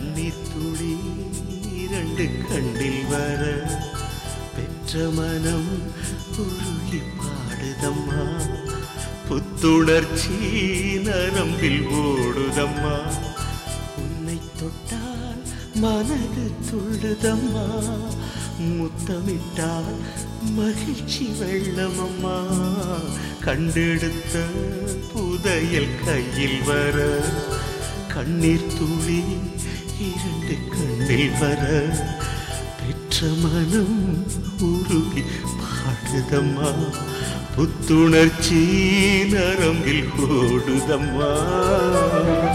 கண்ணீர் துளி இரண்டு கண்ணில் வர பெற்ற மனம் உருகி பாடுதம்மா புத்துணர்ச்சி நரம்பில் ஓடுதம்மா உன்னை தொட்டால் மனது துள்ளுதம்மா முத்தமிட்டால் மகிழ்ச்சி வெள்ளமம்மா கண்டெடுத்த புதையல் கையில் வர கண்ணீர் துளி இரண்டு கண்ணில் வர பெற்ற மனம் உருகி பாடுதம்மா புத்துணர்ச்சி நரம்பில் ஓடுதம்மா